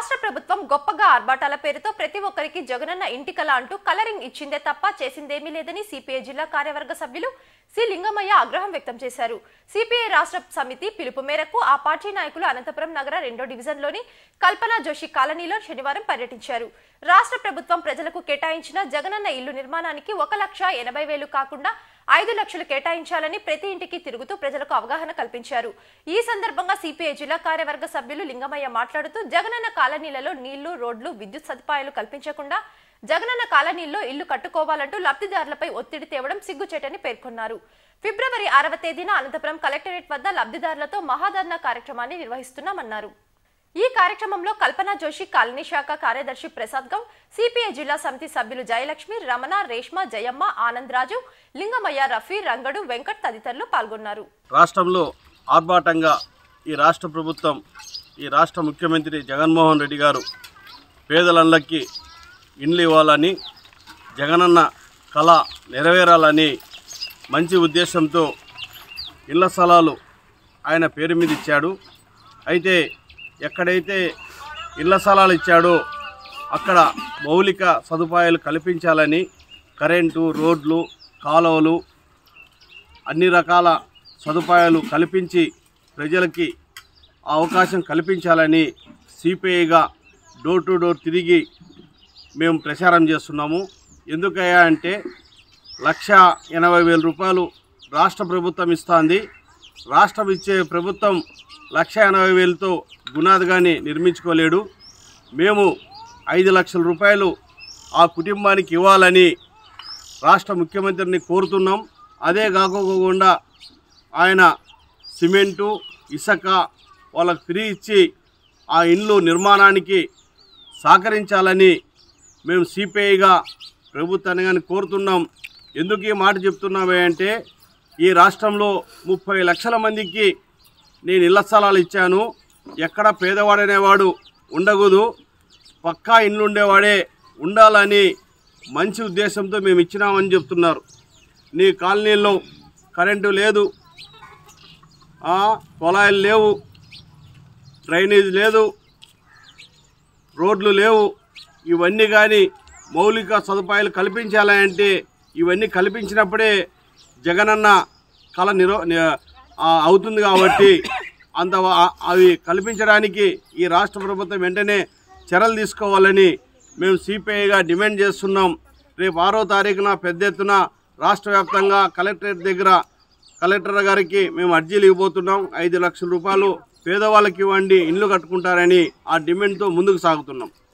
రాష్ట్ర ప్రభుత్వం గొప్పగా ఆర్భాటాల పేరుతో ప్రతి ఒక్కరికి జగనన్న ఇంటికల అంటూ కలరింగ్ ఇచ్చిందే తప్ప చేసిందేమీ లేదని సిపిఐ జిల్లా కార్యవర్గ సభ్యులు సి లింగమయ్య ఆగ్రహం వ్యక్తం చేశారు సిపిఐ రాష్ట్ర సమితి పిలుపు మేరకు ఆ పార్టీ నాయకులు అనంతపురం నగర రెండో డివిజన్లోని కల్పనా జోషి కాలనీలో శనివారం పర్యటించారు రాష్ట్ర ప్రభుత్వం ప్రజలకు కేటాయించిన జగనన్న ఇల్లు నిర్మాణానికి ఒక లక్ష ఎనభై వేలు కాకుండా ఐదు లక్షలు కేటాయించాలని ప్రతి ఇంటికి తిరుగుతూ ప్రజలకు అవగాహన కల్పించారు ఈ సందర్భంగా సిపిఐ జిల్లా కార్యవర్గ సభ్యులు లింగమయ్య మాట్లాడుతూ జగనన్న కాలనీలలో నీళ్లు రోడ్లు విద్యుత్ సదుపాయాలు కల్పించకుండా జగనన్న కాలనీల్లో ఇల్లు కట్టుకోవాలంటూ లబ్ధిదారులపై ఒత్తిడి తేవడం సిగ్గుచేటని పేర్కొన్నారు ఫిబ్రవరి ఆరవ తేదీన అనంతపురం కలెక్టరేట్ వద్ద లబ్ధిదారులతో మహాధర్ణ కార్యక్రమాన్ని నిర్వహిస్తున్నామన్నారు ఈ కార్యక్రమంలో కల్పన జోషి కాలనీ శాఖ కార్యదర్శి ప్రసాద్ గౌడ్ సిపిఐ జిల్లా సమితి సభ్యులు జయలక్ష్మి రమణ రేష్మ జయమ్మ ఆనందరాజు లింగమయ్య రఫీ రంగడు వెంకట్ తదితరులు పాల్గొన్నారు రాష్ట్రంలో ఆర్భాటంగా ఈ రాష్ట్ర ప్రభుత్వం ఈ రాష్ట్ర ముఖ్యమంత్రి జగన్మోహన్ రెడ్డి గారు పేదలందరికీ ఇండ్లు ఇవ్వాలని జగనన్న కళ నెరవేరాలని మంచి ఉద్దేశంతో ఇళ్ల స్థలాలు ఆయన పేరు మీద ఇచ్చాడు అయితే ఎక్కడైతే ఇళ్ల స్థలాలు ఇచ్చాడో అక్కడ మౌలిక సదుపాయాలు కల్పించాలని కరెంటు రోడ్లు కాలువలు అన్ని రకాల సదుపాయాలు కల్పించి ప్రజలకి ఆ అవకాశం కల్పించాలని సిపిఐగా డోర్ టు డోర్ తిరిగి మేము ప్రచారం చేస్తున్నాము ఎందుకయ్యా అంటే లక్ష ఎనభై వేల రూపాయలు రాష్ట్ర ప్రభుత్వం ఇస్తుంది రాష్ట్రం ఇచ్చే ప్రభుత్వం లక్ష ఎనభై వేలతో గునాదిగాని నిర్మించుకోలేడు మేము ఐదు లక్షల రూపాయలు ఆ కుటుంబానికి ఇవ్వాలని రాష్ట్ర ముఖ్యమంత్రిని కోరుతున్నాం అదే కాకోకుండా ఆయన సిమెంటు ఇసుక వాళ్ళకి ఫ్రీ ఇచ్చి ఆ ఇండ్లు నిర్మాణానికి సహకరించాలని మేము సిపిఐగా ప్రభుత్వాన్ని కానీ కోరుతున్నాం ఎందుకు ఈ మాట చెప్తున్నామే అంటే ఈ రాష్ట్రంలో ముప్పై లక్షల మందికి నేను ఇళ్ల స్థలాలు ఇచ్చాను ఎక్కడ పేదవాడనేవాడు ఉండకూడదు పక్కా ఇండ్లు ఉండేవాడే ఉండాలని మంచి ఉద్దేశంతో మేము ఇచ్చినామని చెప్తున్నారు నీ కాలనీలో కరెంటు లేదు ఆ, పొలాలు లేవు డ్రైనేజ్ లేదు రోడ్లు లేవు ఇవన్నీ కానీ మౌలిక సదుపాయాలు కల్పించాలంటే ఇవన్నీ కల్పించినప్పుడే జగనన్న కళ నిరో ని- ఆ, అవుతుంది కాబట్టి అంత వా- అవి కల్పించడానికి ఈ రాష్ట్ర ప్రభుత్వం వెంటనే చర్యలు తీసుకోవాలని మేము సిపిఐగా డిమాండ్ చేస్తున్నాం రేపు ఆరో తారీఖున పెద్ద ఎత్తున రాష్ట్ర వ్యాప్తంగా కలెక్టరేట్ దగ్గర కలెక్టర్ గారికి మేము అర్జీలు ఇవ్వబోతున్నాం ఐదు లక్షల రూపాయలు పేదవాళ్ళకి ఇవ్వండి ఇల్లు కట్టుకుంటారని ఆ డిమాండ్తో ముందుకు సాగుతున్నాం